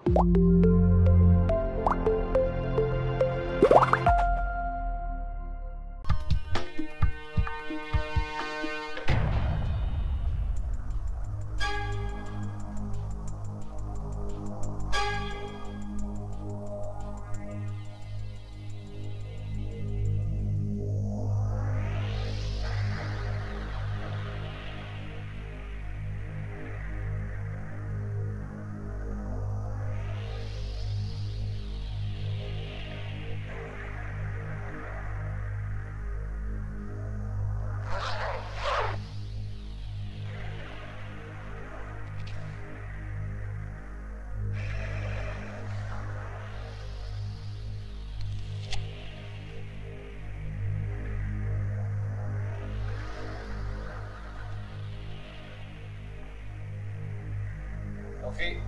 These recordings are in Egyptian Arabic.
توفيق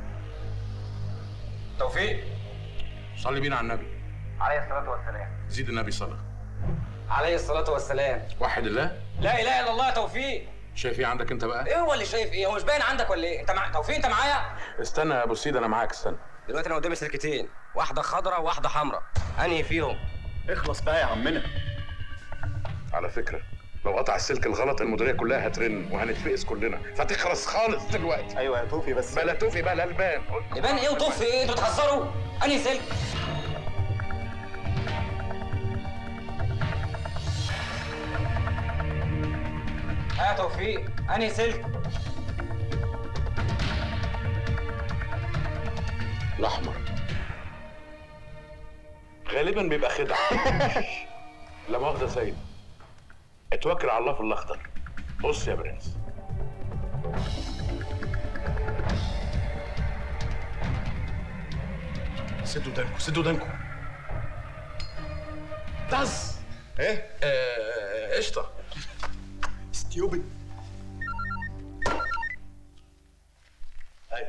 توفيق صلي بينا على النبي عليه الصلاة والسلام زيد النبي صلاه عليه الصلاة والسلام وحد الله لا إله إلا الله يا توفيق شايف ايه عندك انت بقى إيه هو اللي شايف إيه هو مش باين عندك ولا إيه أنت مع توفيق أنت معايا استنى يا ابو سيد انا معاك استنى دلوقتي أنا قدامي سلكتين واحدة خضراء وواحدة حمراء أنهي فيهم اخلص بقى يا عمنا على فكره لو قطع السلك الغلط المديريه كلها هترن وهنتفقس كلنا فتخلص خالص دلوقتي ايوه يا توفي بس بلا توفي بلا البان يبان إيه وطف إيه أنتوا بتهزروا أنهي سلك ها يا توفيق أنهي سلك الاحمر غالبا بيبقى خدعه لا مؤاخذه يا سيد اتوكل على الله في الاخضر بص يا برنس سدوا ودانكم سدوا ودانكم طز ايه آه، قشطه ستيوبد ايوه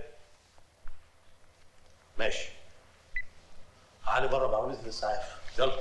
ماشي علي بره بعملة الاسعاف يلا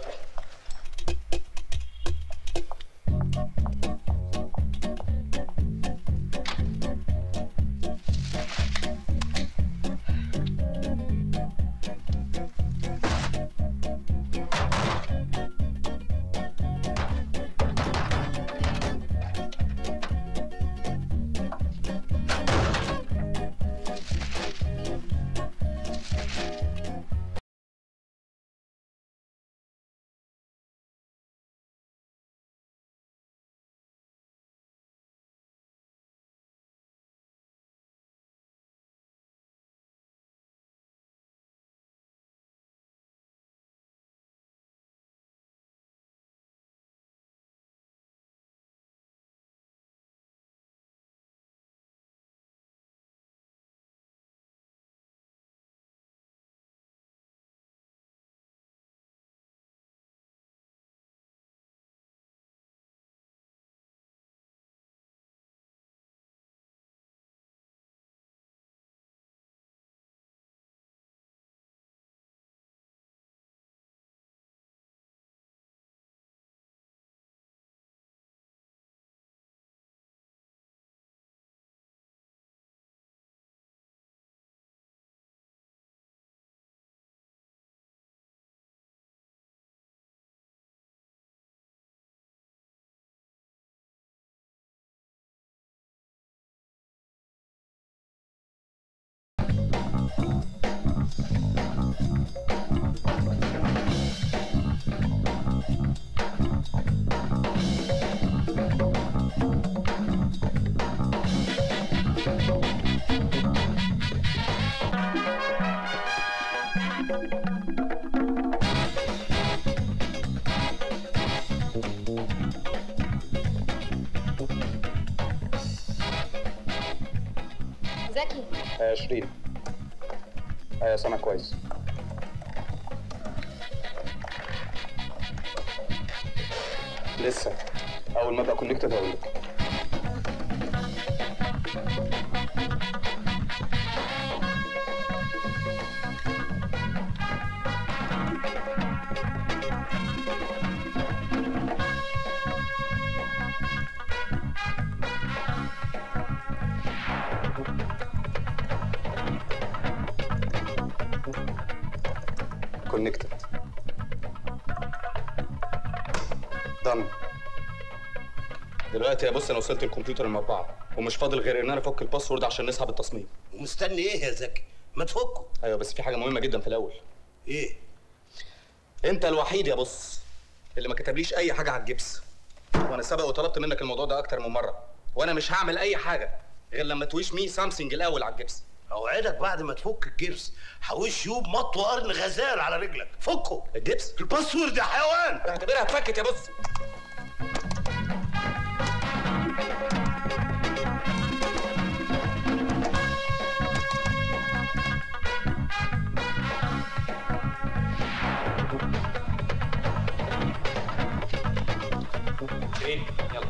زكي يا شريف ايوه سامع كويس لسه اول ما ابقى كونكتد هقول لك كونكتد دن دلوقتي يا بص انا وصلت الكمبيوتر المطبعه ومش فاضل غير ان انا افك الباسورد عشان نسحب التصميم ومستني ايه يا زكي ما تفكه ايوه بس في حاجه مهمه جدا في الاول ايه انت الوحيد يا بص اللي ما كتبليش اي حاجه على الجبس وانا سبق وطلبت منك الموضوع ده اكتر من مره وانا مش هعمل اي حاجه غير لما تويش مي سامسونج الاول على الجبس اوعدك بعد ما تفك الجبس حوش يوب مط وقرن غزال على رجلك فكه الجبس الباسورد يا حيوان اعتبرها اتفكت يا بص ايه يلا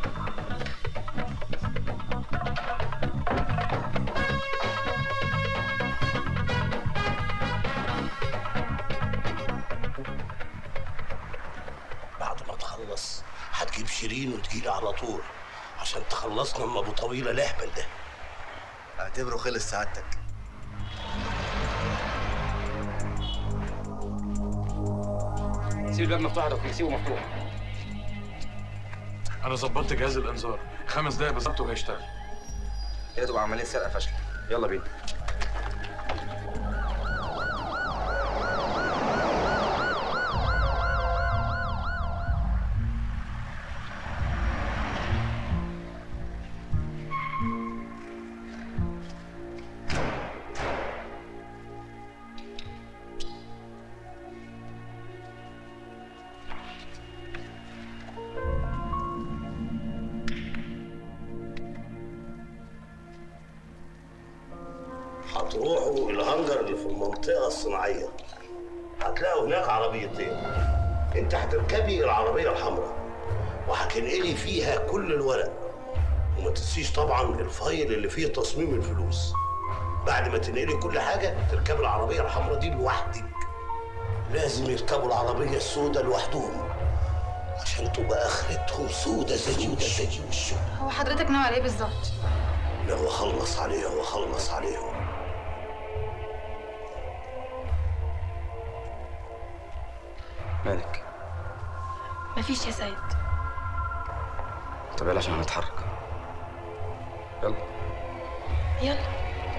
بعد ما تخلص هتجيب شيرين وتجيلي على طول عشان تخلصنا من ابو طويله الاهبل ده اعتبره خلص سعادتك سيب الباب مفتوح يا دكتور سيبه مفتوح انا ظبطت جهاز الانذار خمس دقايق بالظبط وهيشتغل كده تبقى عمليه سرقه فاشله يلا بينا هتروحوا الهنجر اللي في المنطقه الصناعيه هتلاقوا هناك عربيتين انت هتركبي العربيه الحمراء وهتنقلي فيها كل الورق وما تنسيش طبعا الفايل اللي فيه تصميم الفلوس بعد ما تنقلي كل حاجه تركبي العربيه الحمراء دي لوحدك لازم يركبوا العربيه السوداء لوحدهم عشان تبقى اخرتهم سودة زي زي وشهم هو حضرتك ناوي على ايه بالظبط؟ لو اخلص عليها واخلص عليهم مالك مفيش يا سيد طب يلا عشان هنتحرك يلا يلا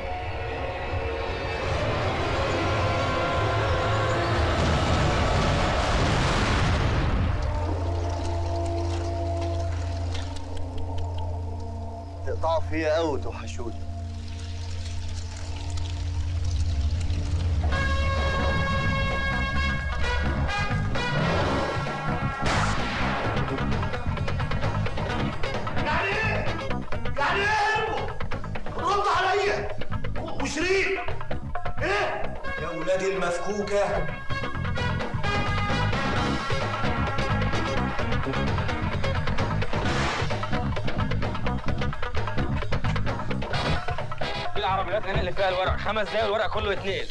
تقطعوا فيا قوي وتوحشوني يعني ايه؟ يعني ايه هربوا؟ رد عليا و- وشيرين ايه؟ يا ولادي المفكوكه في العربيات هنا اللي فيها الورق خمس دقايق الورق كله اتنقل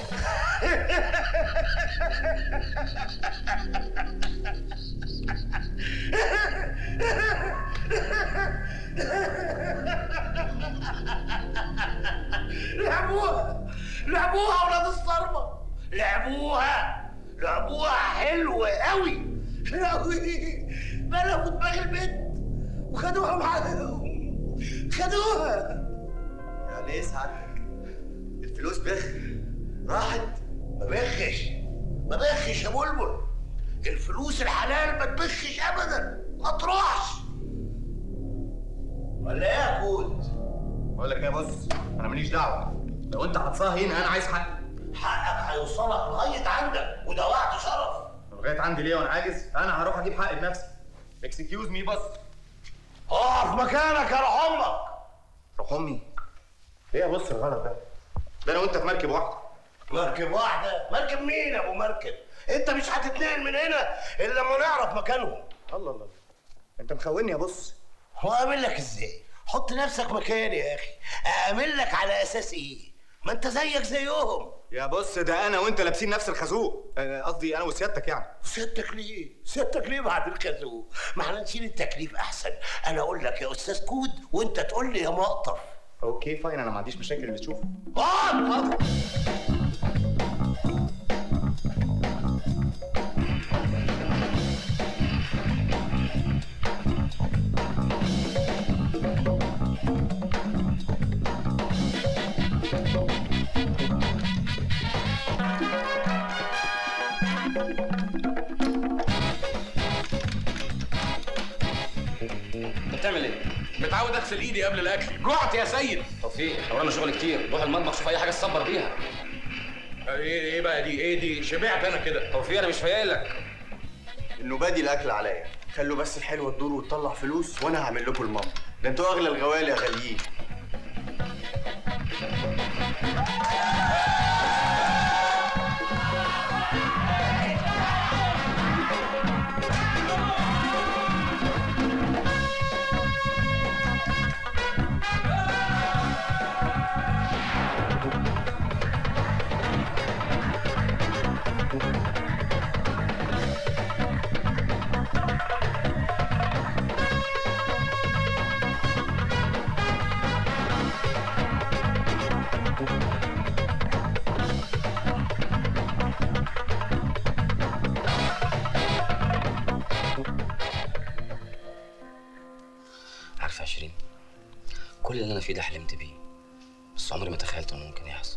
لعبوها لعبوها ولاد الصرمة لعبوها لعبوها حلوة قوي قوي بلغوا دماغ البنت وخدوها معاهم خدوها يعني ايه سعادتك الفلوس بخ راحت ما بخش ما بخش يا بلبل الفلوس الحلال ما تبخش ابدا ما تروحش ولا ايه يا كود بقول لك ايه بص انا ماليش دعوه لو انت حطها هنا انا عايز حقي حقك هيوصلك لغايه عندك وده وعد شرف لغايه عندي ليه وانا عاجز انا هروح اجيب حقي بنفسي اكسكيوز مي بس اقف مكانك يا روح امك روح امي ايه يا بص الغلط ده ده انا وانت في مركب واحده مركب واحده مركب مين يا ابو مركب انت مش هتتنقل من هنا الا لما نعرف مكانهم الله الله انت مخوني يا بص هو اعمل لك ازاي حط نفسك مكاني يا اخي اعمل لك على اساس ايه ما انت زيك زيهم يا بص ده انا وانت لابسين نفس الخازوق آه، قصدي انا وسيادتك يعني سيادتك ليه؟ سيادتك ليه بعد الكذوب؟ ما احنا نشيل التكليف احسن، انا اقول لك يا استاذ كود وانت تقول لي يا مقطف. اوكي فاين انا ما عنديش مشاكل اللي تشوفه اقعد بتعمل ايه؟ متعود اغسل ايدي قبل الاكل جوعت يا سيد توفيق احنا ورانا شغل كتير روح المطبخ شوف اي حاجه تصبر بيها ايه ايه بقى دي ايه دي شبعت انا كده توفيق انا مش فايق لك انه بادي الاكل عليا خلوا بس الحلوه تدور وتطلع فلوس وانا هعمل لكم المام ده انتوا اغلى الغوالي يا غاليين عارفه يا شيرين كل اللي انا فيه ده حلمت بيه بس عمري ما تخيلت انه ممكن يحصل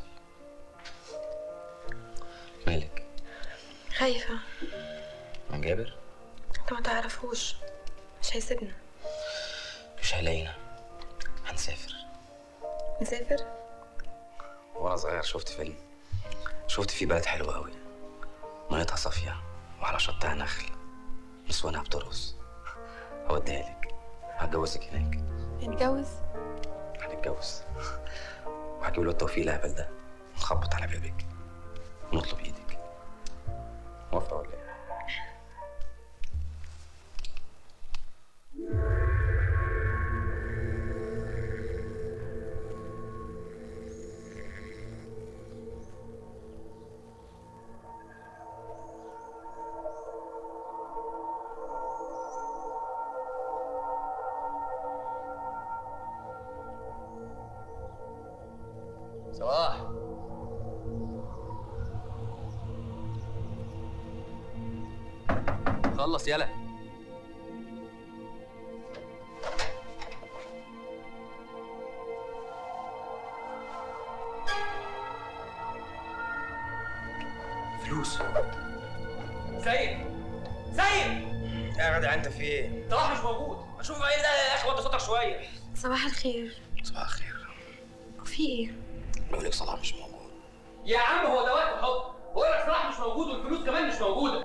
مالك خايفة من جابر انت ما تعرفوش مش هيسيبنا مش هيلاقينا هنسافر نسافر وانا صغير شفت فيلم شفت فيه بلد حلوه قوي ميتها صافيه وعلى شطها نخل نسوانها بترقص هوديها لك هتجوزك هناك نتجوز هنتجوز وهجيب له التوفيق الهبل ده نخبط على بابك ونطلب ايدك موافقه ولا ايه؟ صباح خلص يلا فلوس سيد سيد يا جدع انت في ايه؟ صلاح مش موجود اشوف ايه ده يا اخي وطي صوتك شويه صباح الخير صباح الخير في ايه بيقول لك صلاح مش موجود يا عم هو ده وقت حب بقول لك صلاح مش موجود والفلوس كمان مش موجوده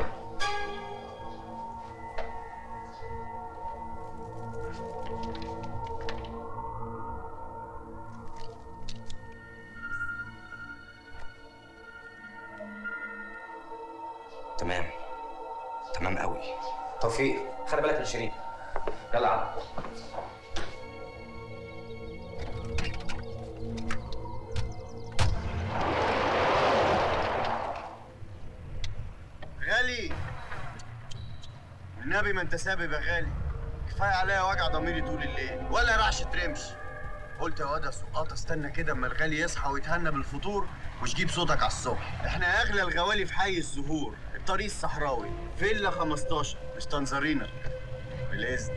تمام تمام قوي توفيق خلي بالك من شيرين يلا يا عم غالي والنبي ما انت سابب يا غالي كفايه عليا وجع ضميري طول الليل ولا رعشه رمش قلت يا واد يا سقاط استنى كده اما الغالي يصحى ويتهنى بالفطور وتجيب صوتك على الصبح احنا اغلى الغوالي في حي الزهور الطريق الصحراوي فيلا 15 مش تنظرينا بالاذن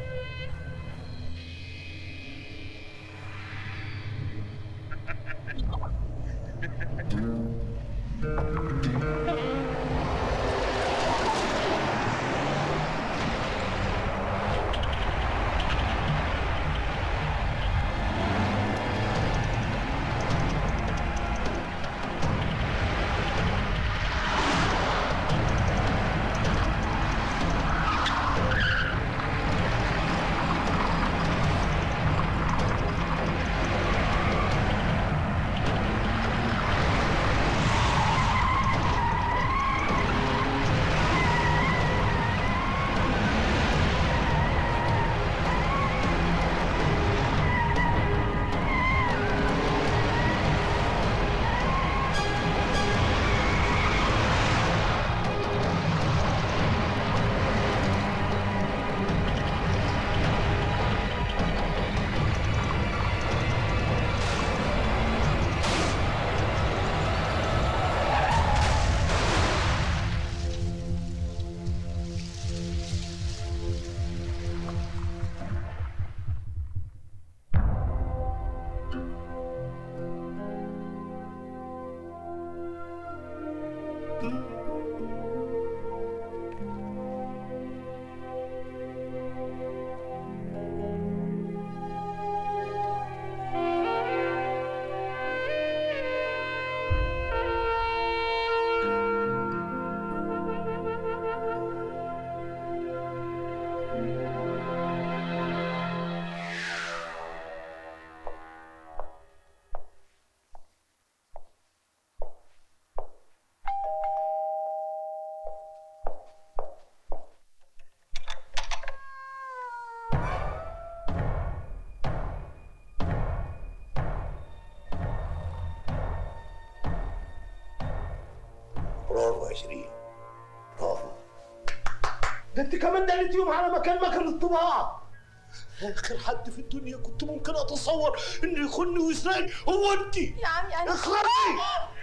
شيرين برافو ده انت كمان دلت يوم على مكان مكان الطباعه اخر حد في الدنيا كنت ممكن اتصور انه يخوني ويسرقني هو انت يا عمي انا اخرجي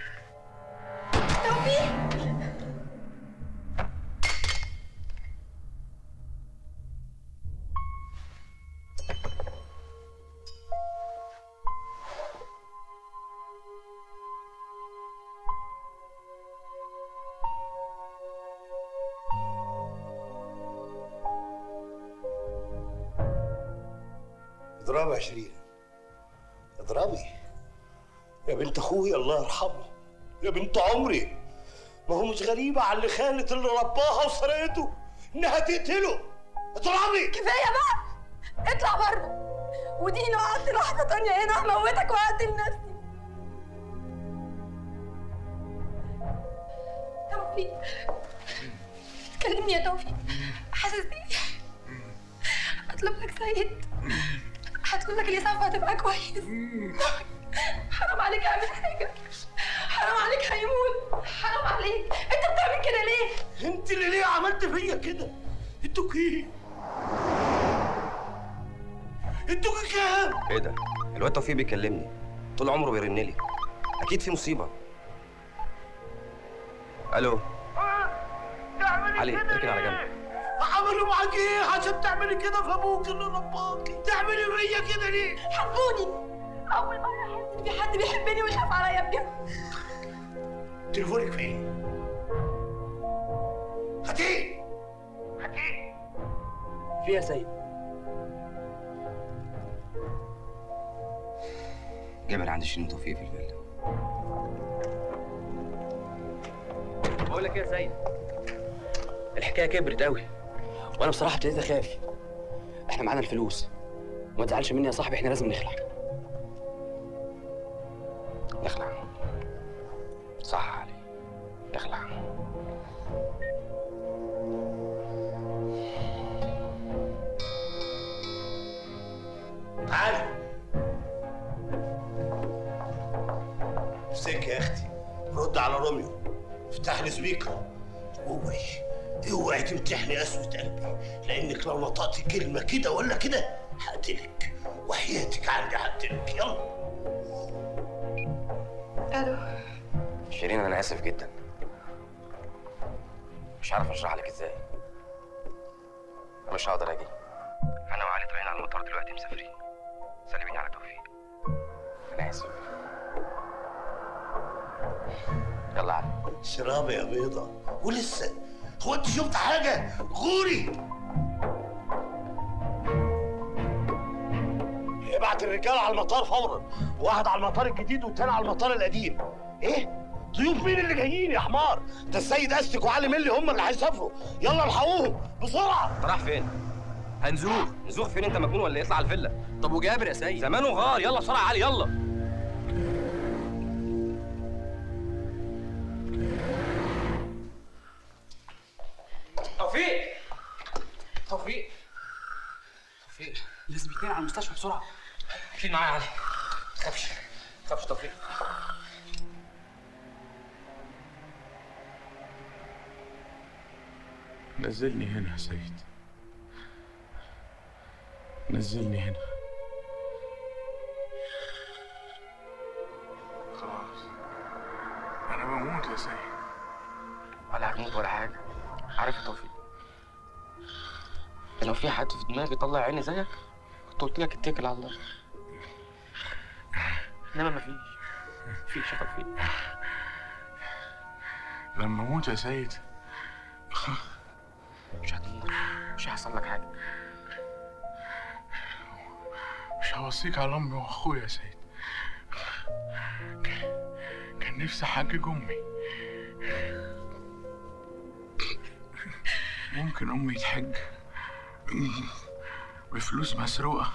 توفيق اضربي يا شيرين اضربي يا بنت اخويا الله يرحمه يا بنت عمري ما هو مش غريبة على اللي خانت اللي رباها وسرقته انها تقتله اضربي كفايه بقى اطلع بره وديني لو قعدت لحظه تانية هنا هموتك وهقتل نفسي توفيق كلمني يا توفيق حاسس بيه اطلب لك سيد هتقول لك الاسعاف هتبقى كويس حرام عليك اعمل حاجه حرام عليك هيموت حرام عليك انت بتعمل كده ليه انت اللي ليه عملت فيا كده انتوا ايه انتوا كام ايه ده؟ الواد توفيق بيكلمني طول عمره بيرن لي اكيد في مصيبه الو علي اركن على جنب عملوا معاك ايه عشان تعملي كده في ابوك اللي رباكي تعملي فيا كده ليه حبوني اول مره احس ان في حد بيحبني ويخاف عليا بجد تليفونك فين هاتيه هاتيه في يا سيد جابر عند شيرين توفيق في الفيلا بقول لك ايه يا سيد الحكايه كبرت قوي وانا بصراحه ابتديت اخاف احنا معانا الفلوس وما تزعلش مني يا صاحبي احنا لازم نخلع نخلع صح يا علي نخلع تعالي امسك يا اختي رد على روميو افتح لي سبيكر اوعي اوعي تمتحني قسوة قلبي لانك لو نطقت كلمة كده ولا كده هقتلك وحياتك عندي هقتلك يلا الو شيرين انا اسف جدا مش عارف اشرح لك ازاي مش هقدر اجي انا وعلي طالعين على المطار دلوقتي مسافرين سلميني على توفيق انا اسف يلا علي شرابة يا بيضة ولسه هو انت شفت حاجة غوري ابعت الرجال على المطار فورا واحد على المطار الجديد والتاني على المطار القديم ايه ضيوف مين اللي جايين يا حمار ده السيد استك وعلي ملي هم اللي هيسافروا يلا الحقوهم بسرعه انت رايح فين هنزوغ نزوغ فين انت مجنون ولا إيه؟ اطلع على الفيلا طب وجابر يا سيد زمانه غار يلا بسرعه يا علي يلا توفيق توفيق توفيق لازم يتنقل على المستشفى بسرعه شيل معايا يا علي تخافش تخافش توفيق نزلني هنا يا سيد نزلني هنا خلاص انا بموت يا سيد ولا هتموت ولا حاجه عارف يا توفيق لو في حد في دماغي طلع عيني زيك كنت قلت لك اتكل على الله انما مفيش مفيش يا توفيق لما اموت يا سيد مش هتموت مش هيحصل لك حاجه مش هوصيك على امي واخويا يا سيد كان- كان نفسي احجج امي ممكن امي تحج بفلوس مسروقه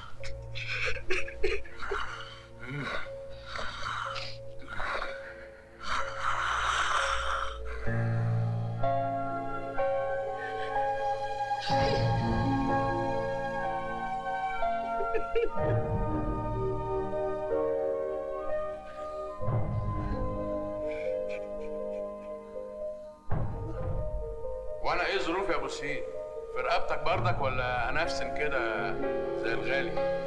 ضيف يا ابو سيد في رقبتك بردك ولا انفسن كده زي الغالي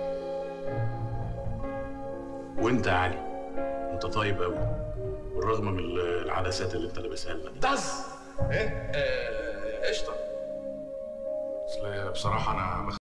وانت يا علي انت طيب قوي بالرغم من العدسات اللي انت لابسها لنا دي دز ايه آه، قشطه اصل بصراحه انا ما